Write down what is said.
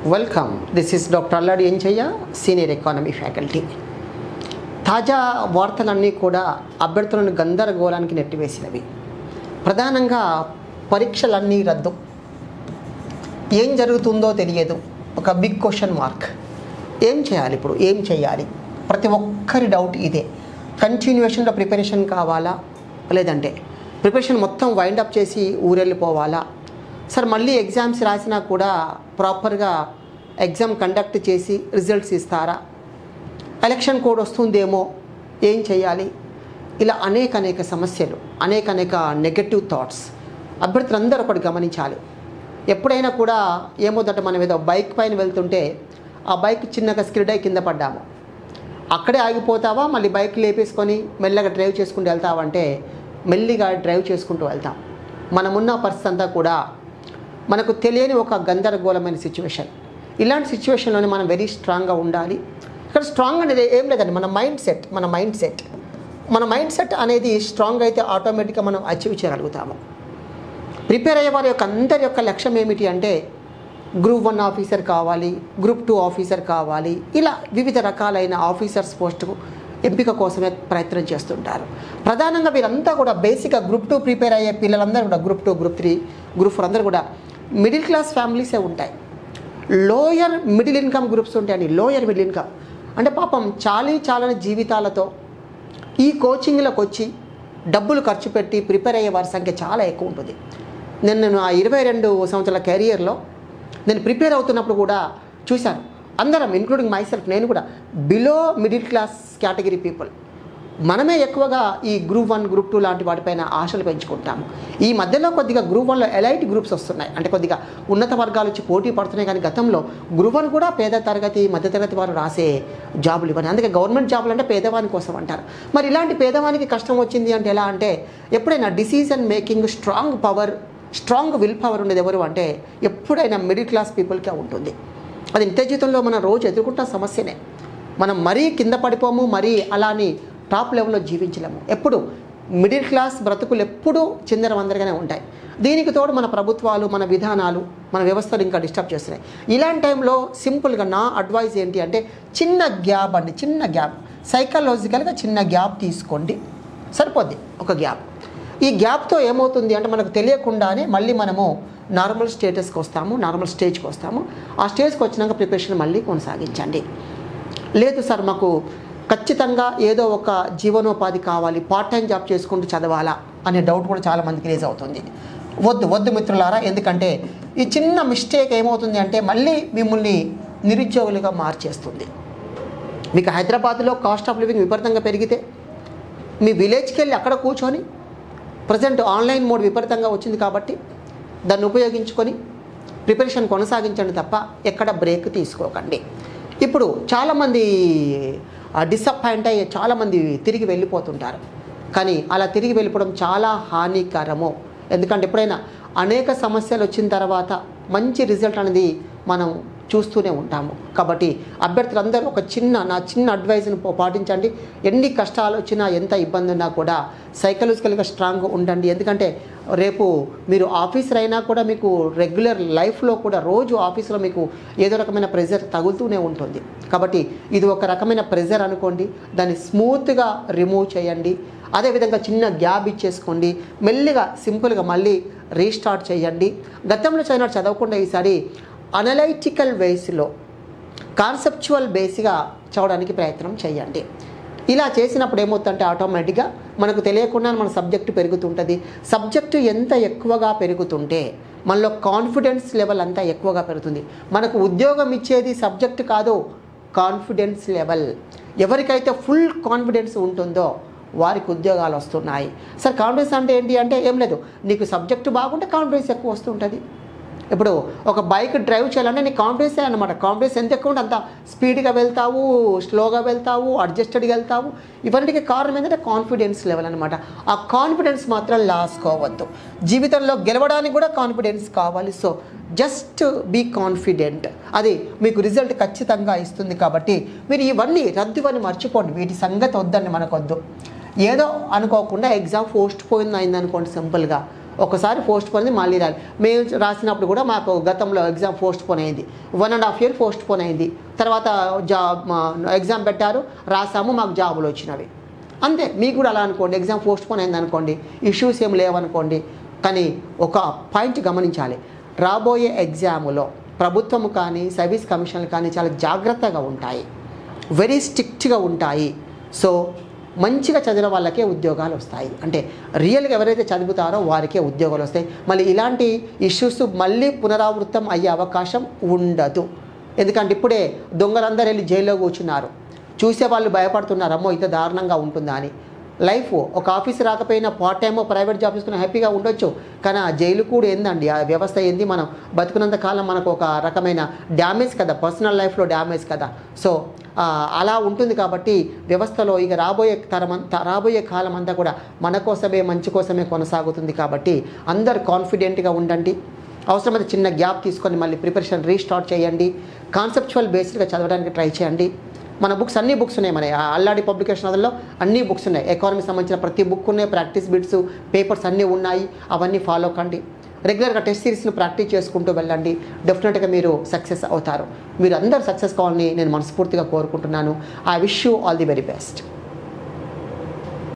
welcome this is doctor Alladi Enchaiah senior economy faculty తాజా వార్తలన్నీ కూడా అభ్యర్థులను గందరగోళానికి నెట్టివేసినవి ప్రధానంగా పరీక్షలన్నీ రద్దు ఏం జరుగుతుందో తెలియదు ఒక బిగ్ క్వశ్చన్ మార్క్ ఏం చేయాలి ఇప్పుడు ఏం చేయాలి ప్రతి ఒక్కరి డౌట్ ఇదే కంటిన్యూషన్లో ప్రిపరేషన్ కావాలా లేదంటే ప్రిపరేషన్ మొత్తం వైండ్ అప్ చేసి ఊరెళ్ళిపోవాలా సార్ మళ్ళీ ఎగ్జామ్స్ రాసినా కూడా ప్రాపర్గా ఎగ్జామ్ కండక్ట్ చేసి రిజల్ట్స్ ఇస్తారా ఎలక్షన్ కోడ్ వస్తుందేమో ఏం చేయాలి ఇలా అనేక అనేక సమస్యలు అనేక అనేక నెగటివ్ థాట్స్ అభ్యర్థులందరూ ఒకటి గమనించాలి ఎప్పుడైనా కూడా ఏమవుతుందంటే మనం ఏదో బైక్ పైన వెళ్తుంటే ఆ బైక్ చిన్నగా స్కిడ్ అయి కింద పడ్డాము అక్కడే ఆగిపోతావా మళ్ళీ బైక్ లేపేసుకొని మెల్లగా డ్రైవ్ చేసుకుంటూ వెళ్తావంటే మెల్లిగా డ్రైవ్ చేసుకుంటూ వెళ్తాం మనమున్న పరిస్థితి అంతా కూడా మనకు తెలియని ఒక గందరగోళమైన సిచ్యువేషన్ ఇలాంటి సిచ్యువేషన్లోనే మనం వెరీ స్ట్రాంగ్గా ఉండాలి ఇక్కడ స్ట్రాంగ్ అనేది ఏం లేదండి మన మైండ్ సెట్ మన మైండ్ సెట్ మన మైండ్ సెట్ అనేది స్ట్రాంగ్ అయితే ఆటోమేటిక్గా మనం అచీవ్ చేయగలుగుతాము ప్రిపేర్ అయ్యే వారి యొక్క అందరి యొక్క లక్ష్యం ఏమిటి అంటే గ్రూప్ వన్ ఆఫీసర్ కావాలి గ్రూప్ టూ ఆఫీసర్ కావాలి ఇలా వివిధ రకాలైన ఆఫీసర్స్ పోస్టుకు ఎంపిక కోసమే ప్రయత్నం చేస్తుంటారు ప్రధానంగా వీరంతా కూడా బేసిక్గా గ్రూప్ టూ ప్రిపేర్ అయ్యే పిల్లలందరూ కూడా group two group three group four అందరూ కూడా మిడిల్ క్లాస్ ఫ్యామిలీసే ఉంటాయి లోయర్ మిడిల్ ఇన్కమ్ గ్రూప్స్ ఉంటాయండి లోయర్ మిడిల్ ఇన్కమ్ అంటే పాపం చాలీ చాలని జీవితాలతో ఈ కోచింగ్లోకి వచ్చి డబ్బులు ఖర్చు పెట్టి ప్రిపేర్ అయ్యే వారి సంఖ్య చాలా ఎక్కువ ఉంటుంది నేను నేను ఆ ఇరవై రెండు సంవత్సరాల కెరియర్లో నేను ప్రిపేర్ అవుతున్నప్పుడు కూడా చూశాను అందరం ఇంక్లూడింగ్ మై సెల్ఫ్ నేను కూడా below middle class category people మనమే ఎక్కువగా ఈ గ్రూప్ వన్ గ్రూప్ టూ లాంటి వాటిపైన ఆశలు పెంచుకుంటాము ఈ మధ్యలో కొద్దిగా గ్రూప్ వన్లో ఎలైట్ గ్రూప్స్ వస్తున్నాయి అంటే కొద్దిగా ఉన్నత వర్గాలు వచ్చి పోటీ పడుతున్నాయి కానీ గతంలో గ్రూప్ వన్ కూడా పేద తరగతి మధ్యతరగతి వారు రాసే జాబులు ఇవ్వని అందుకే గవర్నమెంట్ జాబులు అంటే పేదవాని కోసం అంటారు మరి ఇలాంటి పేదవానికి కష్టం వచ్చింది అంటే ఎలా అంటే ఎప్పుడైనా decision making strong power strong will power ఉండేది ఎవరు అంటే ఎప్పుడైనా మిడిల్ క్లాస్ పీపుల్కే ఉంటుంది అది నిత్య జీవితంలో మనం రోజు ఎదుర్కొంటున్న సమస్యనే మనం మరీ కింద పడిపోము మరీ అలాని టాప్ లెవెల్లో జీవించలేము ఎప్పుడు మిడిల్ క్లాస్ బ్రతుకులు ఎప్పుడూ చిందరవందరగానే ఉంటాయి దీనికి తోడు మన ప్రభుత్వాలు మన విధానాలు మన వ్యవస్థలు ఇంకా డిస్టర్బ్ చేస్తున్నాయి ఇలాంటి టైంలో సింపుల్గా నా అడ్వైస్ ఏంటి అంటే చిన్న గ్యాప్ అండి చిన్న గ్యాప్ సైకలాజికల్గా చిన్న గ్యాప్ తీసుకోండి సరిపోద్ది ఒక గ్యాప్ ఈ గ్యాప్తో ఏమవుతుంది అంటే మనకు తెలియకుండానే మళ్ళీ మనము నార్మల్ స్టేటస్కి వస్తాము నార్మల్ స్టేజ్కి వస్తాము ఆ స్టేజ్కి వచ్చినాక ప్రిపరేషన్ మళ్ళీ కొనసాగించండి లేదు సార్ మాకు ఖచ్చితంగా ఏదో ఒక జీవనోపాధి కావాలి పార్ట్ టైం జాబ్ చేసుకుంటూ చదవాలా అనే డౌట్ కూడా చాలా మందికి రేజ్ అవుతుంది వద్దు వద్దు మిత్రులారా ఎందుకంటే ఈ చిన్న మిస్టేక్ ఏమవుతుంది అంటే మళ్ళీ మిమ్మల్ని నిరుద్యోగులుగా మార్చేస్తుంది మీకు హైదరాబాద్లో కాస్ట్ ఆఫ్ లివింగ్ విపరీతంగా పెరిగితే మీ విలేజ్కి వెళ్ళి అక్కడ కూర్చొని ప్రజెంట్ ఆన్లైన్ మోడ్ విపరీతంగా వచ్చింది కాబట్టి దాన్ని ఉపయోగించుకొని ప్రిపరేషన్ కొనసాగించండి తప్ప ఎక్కడ బ్రేక్ తీసుకోకండి ఇప్పుడు చాలామంది డిసప్పాయింట్ అయ్యి చాలామంది తిరిగి వెళ్ళిపోతుంటారు కానీ అలా తిరిగి వెళ్ళిపోవడం చాలా హానికరము ఎందుకంటే ఎప్పుడైనా అనేక సమస్యలు వచ్చిన తర్వాత మంచి రిజల్ట్ అనేది మనం చూస్తూనే ఉంటాము కాబట్టి అభ్యర్థులందరూ ఒక చిన్న నా చిన్న అడ్వైజ్ని పాటించండి ఎన్ని కష్టాలు వచ్చినా ఎంత ఇబ్బంది ఉన్నా కూడా సైకలాజికల్గా స్ట్రాంగ్ ఉండండి ఎందుకంటే రేపు మీరు ఆఫీసర్ అయినా కూడా మీకు రెగ్యులర్ లైఫ్లో కూడా రోజు ఆఫీస్లో మీకు ఏదో రకమైన ప్రెజర్ తగులుతూనే ఉంటుంది కాబట్టి ఇది ఒక రకమైన ప్రెజర్ అనుకోండి దాన్ని స్మూత్గా రిమూవ్ చేయండి అదేవిధంగా చిన్న గ్యాప్ ఇచ్చేసుకోండి మెల్లిగా సింపుల్గా మళ్ళీ రీస్టార్ట్ చేయండి గతంలో చదివినట్టు చదవకుండా ఈసారి అనలైటికల్ వేస్లో కాన్సెప్చువల్ బేస్గా చదవడానికి ప్రయత్నం చేయండి ఇలా చేసినప్పుడు ఏమవుతుందంటే ఆటోమేటిక్గా మనకు తెలియకుండా మన సబ్జెక్టు పెరుగుతుంటుంది సబ్జెక్టు ఎంత ఎక్కువగా పెరుగుతుంటే మనలో కాన్ఫిడెన్స్ లెవెల్ అంతా ఎక్కువగా పెరుగుతుంది మనకు ఉద్యోగం ఇచ్చేది సబ్జెక్ట్ కాదు కాన్ఫిడెన్స్ లెవెల్ ఎవరికైతే ఫుల్ కాన్ఫిడెన్స్ ఉంటుందో వారికి ఉద్యోగాలు వస్తున్నాయి సార్ కాన్ఫిడెన్స్ అంటే ఏంటి అంటే ఏం లేదు నీకు సబ్జెక్టు బాగుంటే కాన్ఫిడెన్స్ ఎక్కువ వస్తుంటుంది ఇప్పుడు ఒక బైక్ డ్రైవ్ చేయాలంటే నీకు కాన్ఫిడెన్స్ అనమాట కాన్ఫిడెన్స్ ఎంత ఎక్కువ ఉంటే అంత స్పీడ్గా వెళ్తావు స్లోగా వెళ్తావు అడ్జస్టెడ్గా వెళ్తావు ఇవన్నిటికి కారణం ఏంటంటే కాన్ఫిడెన్స్ లెవెల్ అనమాట ఆ కాన్ఫిడెన్స్ మాత్రం లాస్ కావద్దు జీవితంలో గెలవడానికి కూడా కాన్ఫిడెన్స్ కావాలి సో జస్ట్ బీ కాన్ఫిడెంట్ అది మీకు రిజల్ట్ ఖచ్చితంగా ఇస్తుంది కాబట్టి మీరు ఇవన్నీ రద్దు అని మర్చిపోండి వీటి సంగతి వద్దండి మనకొద్దు ఏదో అనుకోకుండా ఎగ్జామ్ పోస్ట్ పోయింది అయింది అనుకోండి సింపుల్గా ఒకసారి పోస్ట్ పోన్ అయింది మళ్ళీ రాలి మేము రాసినప్పుడు కూడా మాకు గతంలో ఎగ్జామ్ పోస్ట్ పోన్ అయింది one and half year postpone అయింది తర్వాత జాబ్ ఎగ్జామ్ పెట్టారు రాసాము మాకు జాబులు వచ్చినవి అంతే మీకు కూడా అలా అనుకోండి ఎగ్జామ్ పోస్ట్ పోన్ అయింది అనుకోండి ఇష్యూస్ ఏం లేవనుకోండి కానీ ఒక పాయింట్ గమనించాలి రాబోయే ఎగ్జాములో ప్రభుత్వం కానీ సర్వీస్ కమిషన్లు కానీ చాలా జాగ్రత్తగా ఉంటాయి వెరీ స్ట్రిక్ట్గా ఉంటాయి సో మంచిగా చదివిన వాళ్ళకే ఉద్యోగాలు వస్తాయి అంటే రియల్గా ఎవరైతే చదువుతారో వారికే ఉద్యోగాలు వస్తాయి మళ్ళీ ఇలాంటి ఇష్యూస్ మళ్ళీ పునరావృతం అయ్యే అవకాశం ఉండదు ఎందుకంటే ఇప్పుడే దొంగలందరూ వెళ్ళి జైల్లో కూర్చున్నారు చూసే వాళ్ళు భయపడుతున్నారు అమ్మో ఇంత దారుణంగా ఉంటుందా అని లైఫ్ ఒక ఆఫీస్ రాకపోయినా పార్ట్ టైమ్ ప్రైవేట్ జాబ్ తీసుకుని హ్యాపీగా ఉండొచ్చు కానీ ఆ జైలు కూడా ఏందండి ఆ వ్యవస్థ ఏంది మనం బతుకున్నంత కాలం మనకు ఒక రకమైన డ్యామేజ్ కదా పర్సనల్ లైఫ్లో డ్యామేజ్ కదా సో ఆ, అలా ఉంటుంది కాబట్టి వ్యవస్థలో ఇక రాబోయే తరం అంతా రాబోయే కాలం అంతా కూడా మన కోసమే మంచి కోసమే కొనసాగుతుంది కాబట్టి అందరు కాన్ఫిడెంట్గా ఉండండి అవసరమైతే చిన్న గ్యాప్ తీసుకొని మళ్ళీ ప్రిపరేషన్ రీస్టార్ట్ చేయండి కాన్సెప్చువల్ బేస్డ్గా చదవడానికి ట్రై చేయండి మన బుక్స్ అన్ని బుక్స్ ఉన్నాయి మన ఆ అల్లాడి పబ్లికేషన్ అదల్లో అన్ని బుక్స్ ఉన్నాయి ఎకానమీ సంబంధించిన ప్రతి బుక్ ఉన్నాయి ప్రాక్టీస్ బిట్స్ పేపర్స్ అన్నీ ఉన్నాయి అవన్నీ ఫాలో కండి రెగ్యులర్గా టెస్ట్ సిరీస్ని ప్రాక్టీస్ చేసుకుంటూ వెళ్ళండి డెఫినెట్గా మీరు సక్సెస్ అవుతారు మీరు అందరు సక్సెస్ కావాలని నేను మనస్ఫూర్తిగా కోరుకుంటున్నాను I wish you all the very best